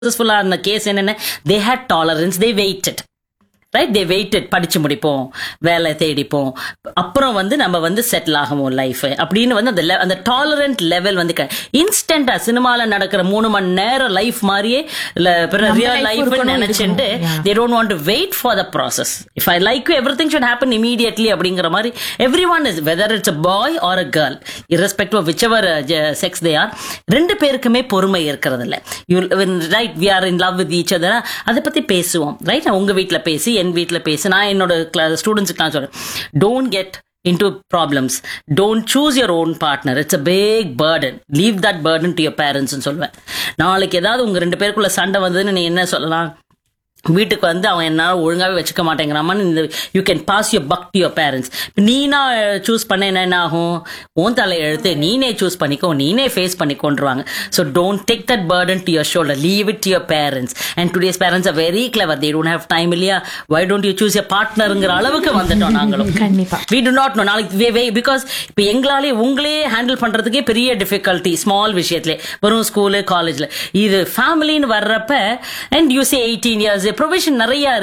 சக்சஸ்ஃபுல்லான case என்னென்ன they had tolerance they waited right they waited படிச்சு முடிப்போம் வேலை தேடிப்போம் அப்புறம் வந்து நம்ம வந்து செட்டில் ஆகுவோம் லைஃப் அப்படின்னு வந்து அந்த le- அந்த டாலரண்ட் லெவல் வந்து இன்ஸ்டன்டா சினிமால நடக்கிற மூணு மணி நேரம் லைஃப் மாதிரியே ரியல் life லைஃப் இருக்கணும், நினைச்சுட்டு இருக்கணும். Yeah. They don't want to wait for the process if I like you everything should happen immediately அப்படிங்கிற மாதிரி everyone is whether it's a boy or a girl irrespective of whichever sex they are ரெண்டு பேருக்குமே பொறுமை இருக்கிறது இல்ல you right we are in love with each other அதை பத்தி பேசுவோம் ரைட் உங்க வீட்ல பேசி என் வீட்ல பேசி நான் என்னோட ஸ்டூடெண்ட்ஸுக்கு நான் சொல்றேன் don't get into problems don't choose your own partner it's a big burden leave that burden to your parents னு சொல்லுவேன் நாளைக்கு ஏதாவது உங்க ரெண்டு பேருக்குள்ள சண்டை வந்ததுன்னு நீ என்ன சொல்லலாம் வீட்டுக்கு வந்து அவன் என்னால ஒழுங்காவே வச்சுக்க மாட்டேங்கிறாமான்னு இந்த you can pass your buck to your parents நீனா சூஸ் பண்ண என்ன ஆகும் உன் தலை எழுத்து நீனே சூஸ் பண்ணிக்கோ நீனே ஃபேஸ் பண்ணிக்கோன்றுவாங்க so don't take that burden to your shoulder leave it to your parents and today's parents are very clever they don't have time இல்லையா why don't you choose your பார்ட்னருங்கிற அளவுக்கு வந்துட்டோம் நாங்களும் கண்டிப்பா வி டு நாட் நோ நாளைக்கு because இப்போ எங்களாலே உங்களே ஹேண்டில் பண்றதுக்கே பெரிய டிஃபிகல்ட்டி ஸ்மால் விஷயத்துல வெறும் ஸ்கூலு காலேஜ்ல இது ஃபேமிலின்னு வர்றப்ப and you say eighteen years provision நிறைய